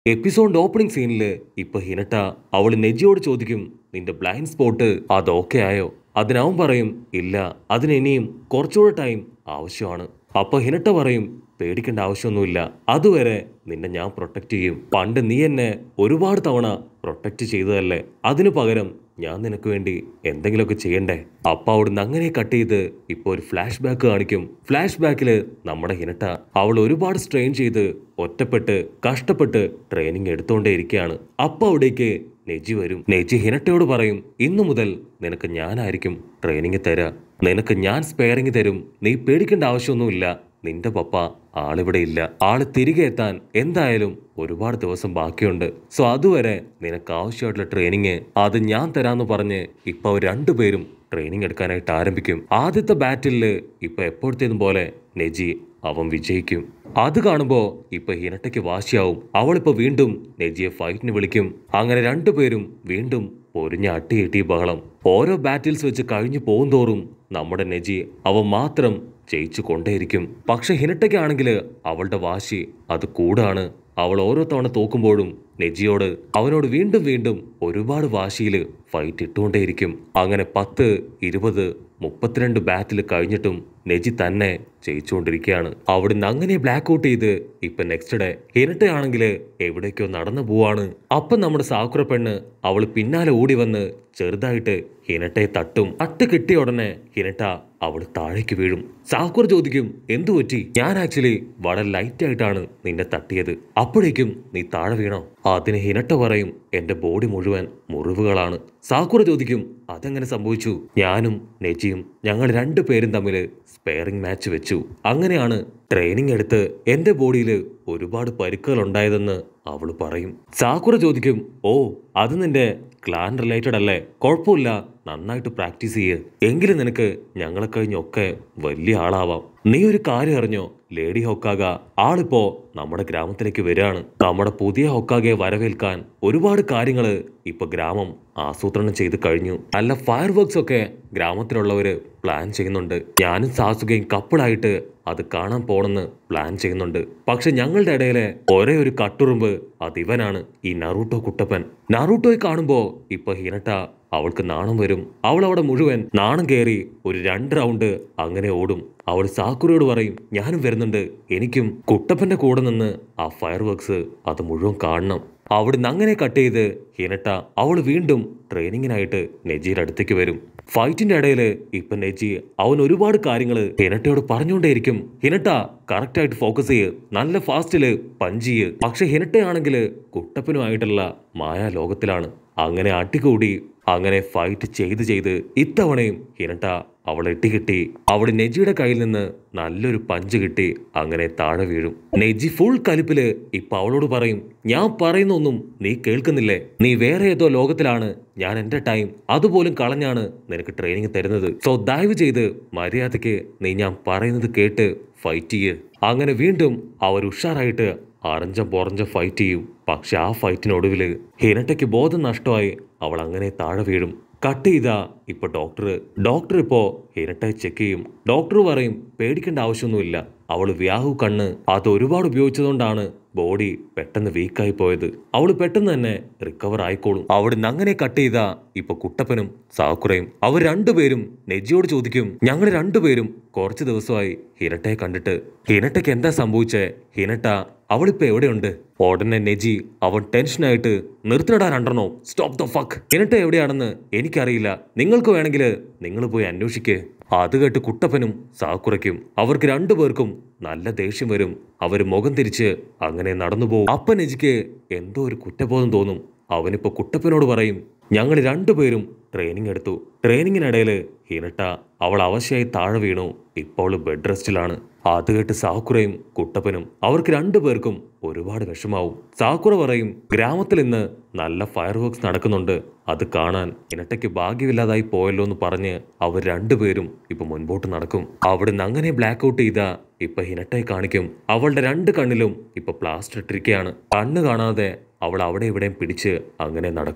എപ്പിസോഡിന്റെ opening സീനില് ഇപ്പൊ ഹിനട്ട അവള് നെജിയോട് ചോദിക്കും നിന്റെ ബ്ലൈൻഡ് സ്പോട്ട് അത് ഓക്കെ ആയോ അതിനവൻ പറയും ഇല്ല അതിന് ഇനിയും കുറച്ചുകൂടെ ടൈം ആവശ്യമാണ് അപ്പൊ ഹിനട്ട പറയും പേടിക്കേണ്ട ആവശ്യമൊന്നുമില്ല അതുവരെ നിന്നെ ഞാൻ പ്രൊട്ടക്ട് ചെയ്യും പണ്ട് നീ എന്നെ ഒരുപാട് തവണ പ്രൊട്ടക്ട് ചെയ്തതല്ലേ അതിനു പകരം ഞാൻ നിനക്ക് വേണ്ടി എന്തെങ്കിലുമൊക്കെ ചെയ്യണ്ടേ അപ്പ അവിടുന്ന് അങ്ങനെ കട്ട് ചെയ്ത് ഇപ്പൊ ഒരു ഫ്ലാഷ് ബാക്ക് കാണിക്കും ഫ്ലാഷ് ബാക്കില് നമ്മുടെ ഹിനട്ട അവൾ ഒരുപാട് സ്ട്രെയിൻ ചെയ്ത് ഒറ്റപ്പെട്ട് കഷ്ടപ്പെട്ട് ട്രെയിനിങ് എടുത്തോണ്ടേ ഇരിക്കുകയാണ് അപ്പൊ അവിടേക്ക് നെജി വരും നെജി ഹിനട്ടയോട് പറയും ഇന്നു മുതൽ നിനക്ക് ഞാനായിരിക്കും ട്രെയിനിങ് തരാ നിനക്ക് ഞാൻ സ്പെയറിങ് തരും നീ പേടിക്കേണ്ട ആവശ്യമൊന്നുമില്ല നിന്റെ പപ്പ ആളിവിടെ ഇല്ല ആള് തിരികെ എത്താൻ എന്തായാലും ഒരുപാട് ദിവസം ബാക്കിയുണ്ട് സോ അതുവരെ നിനക്ക് ആവശ്യമായിട്ടുള്ള ട്രെയിനിങ് അത് ഞാൻ തരാന്ന് പറഞ്ഞ് ഇപ്പൊ അവർ രണ്ടുപേരും ട്രെയിനിങ് എടുക്കാനായിട്ട് ആരംഭിക്കും ആദ്യത്തെ ബാറ്റില് ഇപ്പൊ എപ്പോഴത്തേതും പോലെ നെജി അവൻ വിജയിക്കും അത് കാണുമ്പോ ഇപ്പൊ ഹിനട്ടയ്ക്ക് വാശിയാവും അവളിപ്പോ വീണ്ടും നെജിയെ ഫൈറ്റിന് വിളിക്കും അങ്ങനെ രണ്ടുപേരും വീണ്ടും പൊരിഞ്ഞ അട്ടിയെട്ടി ബഹളം ഓരോ ബാറ്റിൽസ് വെച്ച് കഴിഞ്ഞു പോകുന്തോറും നമ്മുടെ നെജി അവൻ മാത്രം ജയിച്ചു കൊണ്ടേയിരിക്കും പക്ഷെ ഹിനട്ടയ്ക്കാണെങ്കിൽ അവളുടെ വാശി അത് കൂടാണ് അവൾ ഓരോ തവണ തോക്കുമ്പോഴും നെജിയോട് അവനോട് വീണ്ടും വീണ്ടും ഒരുപാട് വാശിയിൽ ഫൈറ്റ് ഇട്ടുകൊണ്ടേയിരിക്കും അങ്ങനെ പത്ത് ഇരുപത് മുപ്പത്തിരണ്ട് ബാറ്റിൽ കഴിഞ്ഞിട്ടും നെജി തന്നെ ജയിച്ചുകൊണ്ടിരിക്കുകയാണ് അവിടുന്ന് അങ്ങനെ ബ്ലാക്ക് ഔട്ട് ചെയ്ത് ഇപ്പൊ നെക്സ്റ്റ് ഡേ ഹിനട്ടയാണെങ്കിൽ എവിടേക്കോ നടന്നു പോവാണ് അപ്പം നമ്മുടെ സാക്കുറ പെണ്ണ് അവൾ പിന്നാലെ ഓടി വന്ന് ചെറുതായിട്ട് ഹിനട്ടയെ തട്ടും തട്ട് കിട്ടിയ ഉടനെ ഹിനട്ട അവൾ താഴേക്ക് വീഴും സാക്കുർ ചോദിക്കും എന്തു പറ്റി ഞാൻ ആക്ച്വലി വളരെ ലൈറ്റ് ആയിട്ടാണ് നിന്നെ തട്ടിയത് അപ്പോഴേക്കും നീ താഴെ വീണോ അതിന് ഹിനട്ട പറയും എന്റെ ബോഡി മുഴുവൻ മുറിവുകളാണ് സാക്കുറ ചോദിക്കും അതെങ്ങനെ സംഭവിച്ചു ഞാനും നെജിയും ഞങ്ങൾ രണ്ടുപേരും തമ്മിൽ സ്പെയറിംഗ് മാച്ച് വെച്ചു അങ്ങനെയാണ് ട്രെയിനിങ് എടുത്ത് എന്റെ ബോഡിയിൽ ഒരുപാട് പരുക്കുകൾ ഉണ്ടായതെന്ന് അവൾ പറയും സാക്കുറ ചോദിക്കും ഓ അത് നിന്റെ ക്ലാൻ റിലേറ്റഡ് അല്ലേ കുഴപ്പമില്ല നന്നായിട്ട് പ്രാക്ടീസ് ചെയ്യ് എങ്കിലും നിനക്ക് ഞങ്ങളെ കഴിഞ്ഞൊക്കെ വലിയ ആളാവാം നീ ഒരു കാര്യം അറിഞ്ഞോ ലേഡി ഹൊക്കാഗ ആളിപ്പോ നമ്മുടെ ഗ്രാമത്തിലേക്ക് വരികയാണ് നമ്മുടെ പുതിയ ഹൊക്കാഗയെ വരവേൽക്കാൻ ഒരുപാട് കാര്യങ്ങള് ഇപ്പൊ ഗ്രാമം ആസൂത്രണം ചെയ്ത് കഴിഞ്ഞു നല്ല ഫയർ വർക്ക്സ് ഒക്കെ ഗ്രാമത്തിലുള്ളവര് പ്ലാൻ ചെയ്യുന്നുണ്ട് ഞാനും സാസുകയും കപ്പിളായിട്ട് അത് കാണാൻ പോണെന്ന് പ്ലാൻ ചെയ്യുന്നുണ്ട് പക്ഷെ ഞങ്ങളുടെ ഇടയിലെ ഒരേ ഒരു കട്ടുറുമ്പ് അത് ഇവനാണ് ഈ നറൂട്ടോ കുട്ടപ്പൻ നറൂട്ടോയെ കാണുമ്പോ ഇപ്പൊ ഹിനട്ട അവൾക്ക് നാണം വരും അവൾ അവിടെ മുഴുവൻ നാണം കയറി ഒരു രണ്ട് റൗണ്ട് അങ്ങനെ ഓടും അവൾ സാക്കുറയോട് പറയും ഞാനും വരുന്നുണ്ട് എനിക്കും കുട്ടപ്പന്റെ കൂടെ നിന്ന് ആ ഫയർ വർക്ക്സ് അത് മുഴുവൻ കാണണം അവിടുന്ന് അങ്ങനെ കട്ട് ചെയ്ത് ഹിനട്ട അവൾ വീണ്ടും ട്രെയിനിങ്ങിനായിട്ട് നെജിയുടെ അടുത്തേക്ക് വരും ഫൈറ്റിന്റെ ഇടയിൽ ഇപ്പൊ നെജി അവൻ ഒരുപാട് കാര്യങ്ങൾ ഹിനട്ടയോട് പറഞ്ഞുകൊണ്ടേയിരിക്കും ഹിനട്ട കറക്റ്റ് ആയിട്ട് ഫോക്കസ് ചെയ്യ് നല്ല ഫാസ്റ്റില് പഞ്ച് ചെയ്യ് പക്ഷെ ഹിനട്ടയാണെങ്കിൽ കുട്ടപ്പനുമായിട്ടുള്ള മായാ ലോകത്തിലാണ് അങ്ങനെ അടികൂടി അങ്ങനെ ഫൈറ്റ് ചെയ്ത് ചെയ്ത് ഇത്തവണയും ഹിനട്ട അവളെ ഇട്ടികിട്ടി അവിടെ നെജിയുടെ കയ്യിൽ നിന്ന് നല്ലൊരു പഞ്ച് കിട്ടി അങ്ങനെ താഴെ വീഴും നെജി ഫുൾ കലിപ്പില് ഇപ്പൊ അവളോട് പറയും ഞാൻ പറയുന്നൊന്നും നീ കേൾക്കുന്നില്ലേ നീ വേറെ ഏതോ ലോകത്തിലാണ് ഞാൻ എന്റെ ടൈം അതുപോലും കളഞ്ഞാണ് നിനക്ക് ട്രെയിനിങ് തരുന്നത് സോ ദയവ് ചെയ്ത് മര്യാദയ്ക്ക് നീ ഞാൻ പറയുന്നത് കേട്ട് ഫൈറ്റ് ചെയ്യ് അങ്ങനെ വീണ്ടും അവർ ഉഷാറായിട്ട് അറഞ്ചം പൊറഞ്ചം ഫൈറ്റ് ചെയ്യും പക്ഷെ ആ ഫൈറ്റിനൊടുവിൽ ഹിനട്ടയ്ക്ക് ബോധം നഷ്ടമായി അവൾ അങ്ങനെ താഴെ വീഴും കട്ട് ചെയ്താ ഇപ്പൊ ഡോക്ടർ ഡോക്ടർ ഇപ്പോ ഹിനട്ടയെ ചെക്ക് ചെയ്യും ഡോക്ടർ പറയും പേടിക്കേണ്ട ആവശ്യമൊന്നുമില്ല അവൾ വ്യാഹു കണ്ണ് അത് ഒരുപാട് ഉപയോഗിച്ചതുകൊണ്ടാണ് ബോഡി പെട്ടെന്ന് വീക്കായി പോയത് അവൾ പെട്ടെന്ന് തന്നെ റിക്കവർ ആയിക്കോളും അവിടുന്ന് അങ്ങനെ കട്ട് ചെയ്താ ഇപ്പൊ കുട്ടപ്പനും സാക്കുറയും അവർ രണ്ടുപേരും നെജിയോട് ചോദിക്കും ഞങ്ങൾ രണ്ടുപേരും കുറച്ച് ദിവസമായി ഹിനട്ടയെ കണ്ടിട്ട് ഹിനട്ടയ്ക്ക് എന്താ സംഭവിച്ചേ ഹിനട്ട അവളിപ്പോ എവിടെയുണ്ട് ഉടനെ നെജി അവൻ ടെൻഷനായിട്ട് നിർത്തിടാ രണ്ടെണ്ണോ സ്റ്റോപ്പ് ദ ഫക്ക് ഹിനട്ട എവിടെയാണെന്ന് എനിക്കറിയില്ല നിങ്ങൾക്ക് വേണമെങ്കിൽ നിങ്ങൾ പോയി അന്വേഷിക്കേ അത് കേട്ട് കുട്ടപ്പനും സാക്കുറയ്ക്കും അവർക്ക് രണ്ടുപേർക്കും നല്ല ദേഷ്യം വരും അവർ മുഖം തിരിച്ച് അങ്ങനെ നടന്നു പോകും അപ്പൻ നെജിക്ക് എന്തോ ഒരു കുറ്റബോധം തോന്നും അവനിപ്പോ കുട്ടപ്പനോട് പറയും ഞങ്ങൾ രണ്ടുപേരും ട്രെയിനിങ് എടുത്തു ട്രെയിനിങ്ങിനിടയിൽ ഹിനട്ട അവൾ അവശയായി താഴെ വീണു ഇപ്പോൾ ബെഡ് റെസ്റ്റിലാണ് അത് കേട്ട് സാക്കുറയും കുട്ടപ്പനും അവർക്ക് രണ്ടുപേർക്കും ഒരുപാട് വിഷമാവും സാക്കുറ പറയും ഗ്രാമത്തിൽ ഇന്ന് നല്ല ഫയർ വർക്ക്സ് നടക്കുന്നുണ്ട് അത് കാണാൻ ഹിനട്ടയ്ക്ക് ഭാഗ്യമില്ലാതായി പോയല്ലോ എന്ന് പറഞ്ഞ് അവർ രണ്ടുപേരും ഇപ്പൊ മുൻപോട്ട് നടക്കും അവിടുന്ന് അങ്ങനെ ബ്ലാക്ക് ഔട്ട് ചെയ്ത ഇപ്പൊ ഹിനട്ടയെ കാണിക്കും അവളുടെ രണ്ട് കണ്ണിലും ഇപ്പൊ പ്ലാസ്റ്റർ ഇട്ടിരിക്കുകയാണ് കണ്ണ് കാണാതെ അവൾ അവിടെ ഇവിടെയും പിടിച്ച് അങ്ങനെ നടക്കും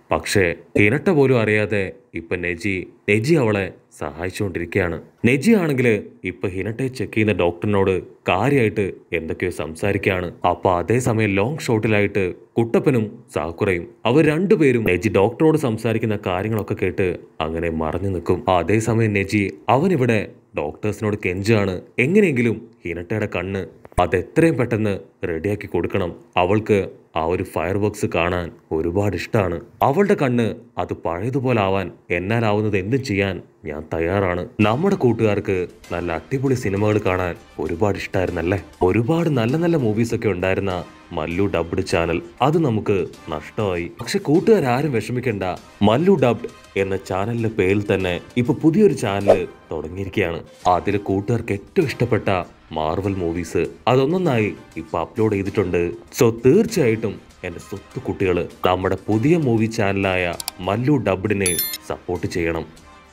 പക്ഷേ ഹിനട്ട പോലും അറിയാതെ ഇപ്പൊ നെജി നെജി അവളെ സഹായിച്ചുകൊണ്ടിരിക്കുകയാണ് നെജി ആണെങ്കിൽ ഇപ്പൊ ഹിനട്ടെ ചെക്ക് ചെയ്യുന്ന ഡോക്ടറിനോട് കാര്യമായിട്ട് എന്തൊക്കെയോ സംസാരിക്കുകയാണ് അപ്പൊ അതേസമയം ലോങ് ഷോട്ടിലായിട്ട് കുട്ടപ്പനും സാക്കുറയും അവർ രണ്ടുപേരും നെജി ഡോക്ടറോട് സംസാരിക്കുന്ന കാര്യങ്ങളൊക്കെ കേട്ട് അങ്ങനെ മറഞ്ഞു നിൽക്കും അതേസമയം നെജി അവനിവിടെ ഡോക്ടേഴ്സിനോട് കെഞ്ചാണ് എങ്ങനെയെങ്കിലും ഹിനട്ടയുടെ കണ്ണ് അത് എത്രയും പെട്ടെന്ന് റെഡിയാക്കി കൊടുക്കണം അവൾക്ക് ആ ഒരു ഫയർ വർക്ക്സ് കാണാൻ ഒരുപാട് ഇഷ്ടമാണ് അവളുടെ കണ്ണ് അത് പഴയതുപോലെ ആവാൻ എന്നാലാവുന്നത് എന്തും ചെയ്യാൻ ഞാൻ തയ്യാറാണ് നമ്മുടെ കൂട്ടുകാർക്ക് നല്ല അടിപൊളി സിനിമകൾ കാണാൻ ഒരുപാട് ഇഷ്ടമായിരുന്നല്ലേ ഒരുപാട് നല്ല നല്ല മൂവീസ് ഒക്കെ ഉണ്ടായിരുന്ന മല്ലു ഡബ്ഡ് ചാനൽ അത് നമുക്ക് നഷ്ടമായി പക്ഷെ കൂട്ടുകാരും വിഷമിക്കേണ്ട മല്ലു ഡബ്ഡ് എന്ന ചാനലിന്റെ പേരിൽ തന്നെ ഇപ്പൊ പുതിയൊരു ചാനൽ തുടങ്ങിയിരിക്കുകയാണ് അതിൽ കൂട്ടുകാർക്ക് ഏറ്റവും ഇഷ്ടപ്പെട്ട മാർവൽ മൂവീസ് അതൊന്നൊന്നായി ഇപ്പൊ അപ്ലോഡ് ചെയ്തിട്ടുണ്ട് സോ തീർച്ചയായിട്ടും എന്റെ സ്വത്ത് കുട്ടികൾ നമ്മുടെ പുതിയ മൂവി ചാനലായ മല്ലു ഡബ്ഡിനെ സപ്പോർട്ട് ചെയ്യണം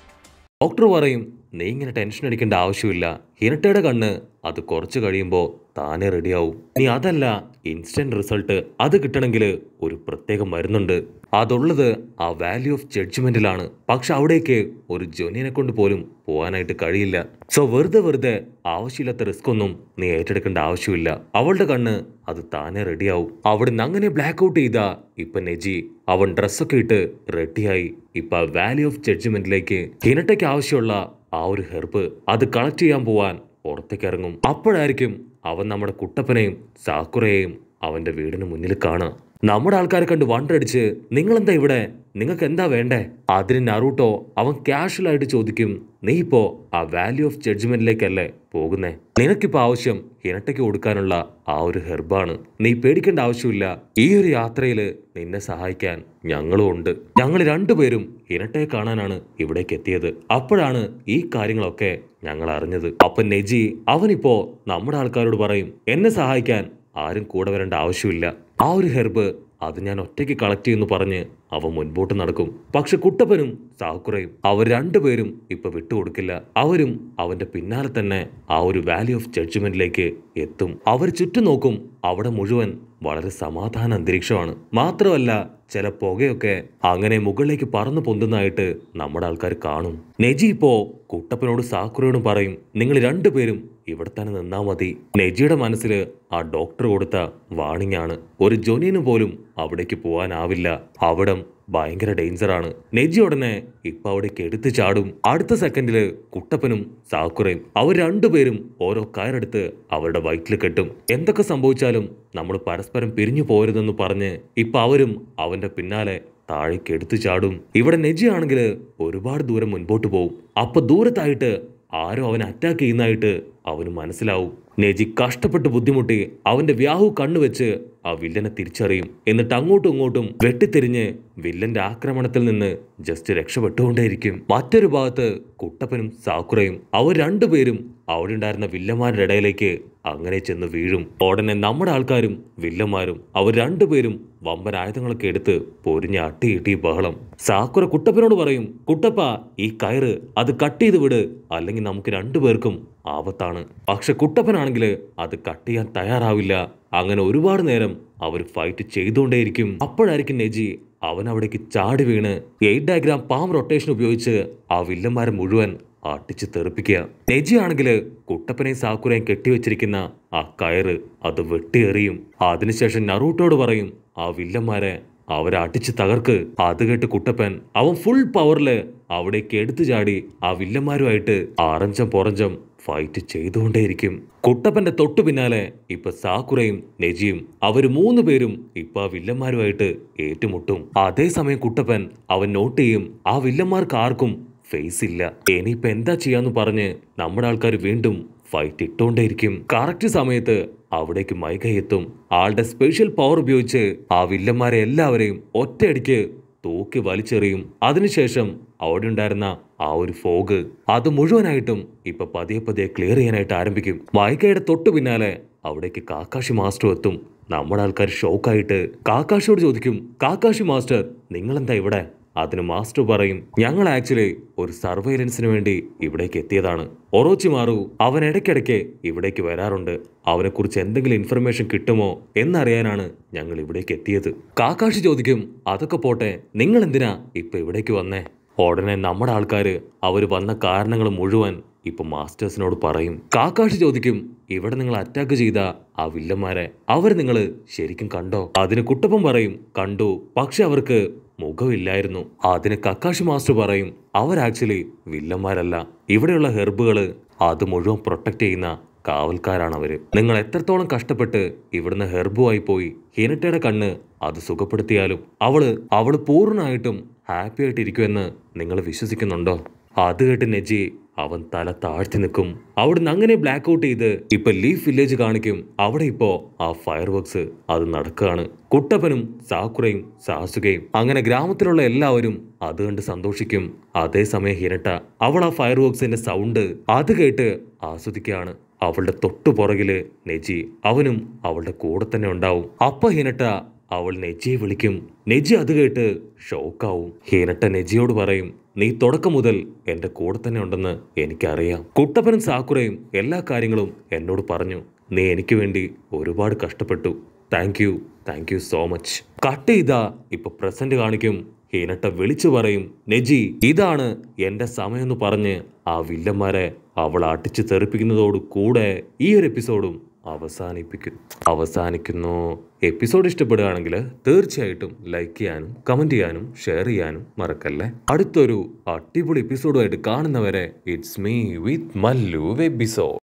ഡോക്ടർ പറയും നീ ഇങ്ങനെ ടെൻഷൻ അടിക്കേണ്ട ആവശ്യമില്ല ഹിരട്ടയുടെ കണ്ണ് അത് കുറച്ച് കഴിയുമ്പോൾ താനേ റെഡിയാവും നീ അതല്ല ഇൻസ്റ്റന്റ് റിസൾട്ട് അത് കിട്ടണമെങ്കിൽ ഒരു പ്രത്യേക മരുന്നുണ്ട് അതുള്ളത് ആ വാല്യൂ ഓഫ് ജഡ്ജ്മെന്റിലാണ് പക്ഷെ അവിടേക്ക് ഒരു ജോനിയനെ കൊണ്ട് പോലും പോകാനായിട്ട് കഴിയില്ല സോ വെറുതെ വെറുതെ ആവശ്യമില്ലാത്ത റിസ്ക് ഒന്നും നീ ഏറ്റെടുക്കേണ്ട ആവശ്യമില്ല അവളുടെ കണ്ണ് അത് താനേ റെഡിയാവും അവിടുന്ന് അങ്ങനെ ബ്ലാക്ക് ഔട്ട് ചെയ്ത ഇപ്പൊ നെജി അവൻ ഡ്രസ്സൊക്കെ ഇട്ട് റെഡിയായി ഇപ്പൊ വാല്യൂ ഓഫ് ജഡ്ജ്മെന്റിലേക്ക് ഹിനട്ടയ്ക്ക് ആവശ്യമുള്ള ആ ഒരു ഹെർബ് അത് കളക്ട് ചെയ്യാൻ പോവാൻ പുറത്തേക്ക് ഇറങ്ങും അപ്പോഴായിരിക്കും അവൻ നമ്മുടെ കുട്ടപ്പനെയും സാക്കുറയെയും അവന്റെ വീടിന് മുന്നിൽ കാണാം നമ്മുടെ ആൾക്കാരെ കണ്ട് വണ്ടടിച്ച് നിങ്ങളെന്താ ഇവിടെ നിങ്ങൾക്ക് എന്താ വേണ്ടേ അതിന് നറൂട്ടോ അവൻ കാഷ്വൽ ആയിട്ട് ചോദിക്കും നീ ഇപ്പോ ആ വാല്യൂ ഓഫ് ജഡ്ജ്മെന്റിലേക്കല്ലേ പോകുന്നേ നിനക്കിപ്പോ ആവശ്യം ഹിനട്ടയ്ക്ക് കൊടുക്കാനുള്ള ആ ഒരു ഹെർബാണ് നീ പേടിക്കേണ്ട ആവശ്യമില്ല ഈ ഒരു യാത്രയില് നിന്നെ സഹായിക്കാൻ ഞങ്ങളും ഉണ്ട് ഞങ്ങൾ രണ്ടുപേരും ഹിനട്ടയെ കാണാനാണ് ഇവിടേക്ക് എത്തിയത് അപ്പോഴാണ് ഈ കാര്യങ്ങളൊക്കെ ഞങ്ങൾ അറിഞ്ഞത് അപ്പൊ നെജി അവനിപ്പോ നമ്മുടെ ആൾക്കാരോട് പറയും എന്നെ സഹായിക്കാൻ ആരും കൂടെ വരേണ്ട ആവശ്യമില്ല ആ ഒരു ഹെർബ് അത് ഞാൻ ഒറ്റയ്ക്ക് കളക്ട് ചെയ്യുന്നു പറഞ്ഞ് അവൻ മുൻപോട്ട് നടക്കും പക്ഷെ കുട്ടപ്പനും സാക്കുറയും അവർ രണ്ടുപേരും ഇപ്പൊ വിട്ടുകൊടുക്കില്ല അവരും അവന്റെ പിന്നാലെ തന്നെ ആ ഒരു വാല്യൂ ഓഫ് ജഡ്ജ്മെന്റിലേക്ക് എത്തും അവർ ചുറ്റും നോക്കും അവിടെ മുഴുവൻ വളരെ സമാധാന അന്തരീക്ഷമാണ് മാത്രമല്ല ചില പുകയൊക്കെ അങ്ങനെ മുകളിലേക്ക് പറന്നു പൊന്തുന്നതായിട്ട് നമ്മുടെ ആൾക്കാർ കാണും നെജി ഇപ്പോ കുട്ടപ്പനോട് സാക്കുറയോടും പറയും നിങ്ങൾ രണ്ടുപേരും ഇവിടെ തന്നെ നിന്നാ മതി നെജിയുടെ മനസ്സിൽ ആ ഡോക്ടർ കൊടുത്ത വാണിംഗ് ആണ് ഒരു ജോനിയന് പോലും അവിടേക്ക് പോകാനാവില്ല അവിടം ഭയങ്കര ഡേഞ്ചറാണ് നെജി ഉടനെ ഇപ്പൊ അവിടേക്ക് എടുത്തു ചാടും അടുത്ത സെക്കൻഡില് കുട്ടപ്പനും സാക്കുറയും അവർ രണ്ടുപേരും ഓരോ കയറെടുത്ത് അവരുടെ വയറ്റിൽ കെട്ടും എന്തൊക്കെ സംഭവിച്ചാലും നമ്മൾ പരസ്പരം പിരിഞ്ഞു പോരുതെന്ന് പറഞ്ഞ് ഇപ്പൊ അവരും അവന്റെ പിന്നാലെ താഴേക്ക് എടുത്തു ചാടും ഇവിടെ നെജി ആണെങ്കിൽ ഒരുപാട് ദൂരം മുൻപോട്ട് പോകും അപ്പൊ ദൂരത്തായിട്ട് ആരോ അവനെ അറ്റാക്ക് ചെയ്യുന്നതായിട്ട് അവന് മനസ്സിലാവും നെജി കഷ്ടപ്പെട്ട് ബുദ്ധിമുട്ടി അവന്റെ വ്യാഹു കണ്ണുവെച്ച് ആ വില്ലനെ തിരിച്ചറിയും എന്നിട്ട് അങ്ങോട്ടും ഇങ്ങോട്ടും വെട്ടിത്തിരിഞ്ഞ് വില്ലന്റെ ആക്രമണത്തിൽ നിന്ന് ജസ്റ്റ് രക്ഷപ്പെട്ടുകൊണ്ടേയിരിക്കും മറ്റൊരു ഭാഗത്ത് കുട്ടപ്പനും സാക്കുറയും അവർ രണ്ടുപേരും അവിടെ ഉണ്ടായിരുന്ന വില്ലന്മാരുടെ ഇടയിലേക്ക് അങ്ങനെ ചെന്ന് വീഴും ഉടനെ നമ്മുടെ ആൾക്കാരും വില്ലന്മാരും അവർ രണ്ടുപേരും വമ്പൻ ആയുധങ്ങളൊക്കെ എടുത്ത് പൊരിഞ്ഞ് അട്ടിയിട്ടി ബഹളം സാക്കുറ കുട്ടപ്പനോട് പറയും കുട്ടപ്പ ഈ കയറ് അത് കട്ട് ചെയ്ത് വിട് അല്ലെങ്കിൽ നമുക്ക് രണ്ടുപേർക്കും ആപത്താണ് പക്ഷെ കുട്ടപ്പനാണെങ്കിൽ അത് കട്ട് ചെയ്യാൻ തയ്യാറാവില്ല അങ്ങനെ ഒരുപാട് നേരം അവർ ഫൈറ്റ് ചെയ്തുകൊണ്ടേയിരിക്കും അപ്പോഴായിരിക്കും നെജി അവൻ അവിടേക്ക് ചാടി വീണ് എയ്റ്റ് ഡയഗ്രാം പാം റൊട്ടേഷൻ ഉപയോഗിച്ച് ആ വില്ലന്മാരെ മുഴുവൻ അട്ടിച്ച് തെറിപ്പിക്കുക നെജി ആണെങ്കിൽ കുട്ടപ്പനെയും സാക്കുരയും കെട്ടിവെച്ചിരിക്കുന്ന ആ കയറ് അത് വെട്ടിയെറിയും അതിനുശേഷം നറൂട്ടോട് പറയും ആ വില്ലന്മാരെ അവരെ അടിച്ച് തകർക്ക് അത് കേട്ട് കുട്ടപ്പൻ അവൻ ഫുൾ പവറില് അവിടേക്ക് എടുത്തു ചാടി ആ വില്ലന്മാരുമായിട്ട് ആറഞ്ചം പുറഞ്ചം ഫൈറ്റ് ചെയ്തുകൊണ്ടേയിരിക്കും കുട്ടപ്പന്റെ തൊട്ടു പിന്നാലെ ഇപ്പൊ സാക്കുറയും നെജിയും അവര് മൂന്ന് പേരും ഇപ്പൊ ആ വില്ലന്മാരുമായിട്ട് ഏറ്റുമുട്ടും അതേസമയം കുട്ടപ്പൻ അവൻ നോട്ട് ചെയ്യും ആ വില്ലന്മാർക്ക് ആർക്കും ഫേസ് ഇല്ല ഇനിയിപ്പൊ എന്താ ചെയ്യാന്ന് പറഞ്ഞ് നമ്മുടെ ആൾക്കാർ വീണ്ടും ഫൈറ്റ് ഇട്ടുകൊണ്ടേയിരിക്കും കറക്റ്റ് സമയത്ത് അവിടേക്ക് മൈക എത്തും ആളുടെ സ്പെഷ്യൽ പവർ ഉപയോഗിച്ച് ആ വില്ലന്മാരെ എല്ലാവരെയും ഒറ്റയടിക്ക് തൂക്കി വലിച്ചെറിയും അതിനുശേഷം അവിടെ ഉണ്ടായിരുന്ന ആ ഒരു ഫോഗ് അത് മുഴുവനായിട്ടും ഇപ്പൊ പതിയെ പതിയെ ക്ലിയർ ചെയ്യാനായിട്ട് ആരംഭിക്കും മൈക്കയുടെ തൊട്ടു പിന്നാലെ അവിടേക്ക് കാക്കാശി മാസ്റ്റർ എത്തും നമ്മുടെ ആൾക്കാർ ഷോക്കായിട്ട് കാക്കാശിയോട് ചോദിക്കും കാക്കാശി മാസ്റ്റർ നിങ്ങളെന്താ ഇവിടെ അതിന് മാസ്റ്റർ പറയും ഞങ്ങൾ ആക്ച്വലി ഒരു സർവൈലൻസിന് വേണ്ടി ഇവിടേക്ക് എത്തിയതാണ് ഒറോച്ചിമാറു അവൻ ഇടയ്ക്കിടയ്ക്ക് ഇവിടേക്ക് വരാറുണ്ട് അവനെക്കുറിച്ച് എന്തെങ്കിലും ഇൻഫർമേഷൻ കിട്ടുമോ എന്നറിയാനാണ് ഞങ്ങൾ ഇവിടേക്ക് എത്തിയത് കാക്കാഷി ചോദിക്കും അതൊക്കെ പോട്ടെ നിങ്ങൾ എന്തിനാ ഇപ്പൊ ഇവിടേക്ക് വന്നേ ഉടനെ നമ്മുടെ ആൾക്കാര് അവർ വന്ന കാരണങ്ങൾ മുഴുവൻ ഇപ്പൊ മാസ്റ്റേഴ്സിനോട് പറയും കാക്കാഷി ചോദിക്കും ഇവിടെ നിങ്ങൾ അറ്റാക്ക് ചെയ്ത ആ വില്ലന്മാരെ അവർ നിങ്ങൾ ശരിക്കും കണ്ടോ അതിന് കുട്ടപ്പൻ പറയും കണ്ടു പക്ഷെ അവർക്ക് മുഖമില്ലായിരുന്നു അതിന് കക്കാഷി മാസ്റ്റർ പറയും അവർ ആക്ച്വലി വില്ലന്മാരല്ല ഇവിടെയുള്ള ഹെർബുകള് അത് മുഴുവൻ പ്രൊട്ടക്ട് ചെയ്യുന്ന കാവൽക്കാരാണ് അവര് നിങ്ങൾ എത്രത്തോളം കഷ്ടപ്പെട്ട് ഇവിടുന്ന് ഹെർബുമായി പോയി ഹിനറ്റയുടെ കണ്ണ് അത് സുഖപ്പെടുത്തിയാലും അവള് അവള് പൂർണ്ണമായിട്ടും ഹാപ്പി ആയിട്ടിരിക്കുമെന്ന് നിങ്ങൾ വിശ്വസിക്കുന്നുണ്ടോ അത് കേട്ട് നെജി അവൻ തല താഴ്ത്തി നിൽക്കും അവിടുന്ന് അങ്ങനെ ബ്ലാക്ക് ഔട്ട് ചെയ്ത് ഇപ്പൊ ലീഫ് വില്ലേജ് കാണിക്കും അവിടെ ഇപ്പോ ആ ഫയർ വർക്ക്സ് അത് നടക്കുകയാണ് കുട്ടപ്പനും സാക്കുറയും സാസുകയും അങ്ങനെ ഗ്രാമത്തിലുള്ള എല്ലാവരും അത് കണ്ട് സന്തോഷിക്കും അതേസമയം ഹിരട്ട അവൾ ആ ഫയർ വർക്ക്സിന്റെ സൗണ്ട് അത് കേട്ട് ആസ്വദിക്കുകയാണ് അവളുടെ തൊട്ടു പുറകില് നെജി അവനും അവളുടെ കൂടെ തന്നെ ഉണ്ടാവും അപ്പ ഹിനട്ട അവൾ നെജിയെ വിളിക്കും നെജി അത് കേട്ട് ഷോക്കാവും ഹീനട്ട നെജിയോട് പറയും നീ തുടക്കം മുതൽ എന്റെ കൂടെ തന്നെ ഉണ്ടെന്ന് എനിക്കറിയാം കുട്ടപ്പനും സാക്കുറയും എല്ലാ കാര്യങ്ങളും എന്നോട് പറഞ്ഞു നീ എനിക്ക് വേണ്ടി ഒരുപാട് കഷ്ടപ്പെട്ടു thank you thank you so much cut ചെയ്താ ഇപ്പൊ പ്രസന്റ് കാണിക്കും ഹീനട്ട വിളിച്ചു പറയും നെജി ഇതാണ് എന്റെ സമയമെന്ന് പറഞ്ഞ് ആ വില്ലന്മാരെ അവൾ അടിച്ചു തെറിപ്പിക്കുന്നതോട് കൂടെ ഈ ഒരു എപ്പിസോഡും അവസാനിപ്പിക്കും അവസാനിക്കുന്നു എപ്പിസോഡ് ഇഷ്ടപ്പെടുകയാണെങ്കിൽ തീർച്ചയായിട്ടും ലൈക്ക് ചെയ്യാനും കമന്റ് ചെയ്യാനും ഷെയർ ചെയ്യാനും മറക്കല്ലേ അടുത്തൊരു അടിപൊളി എപ്പിസോഡുമായിട്ട് കാണുന്നവരെ it's me with Mallu episode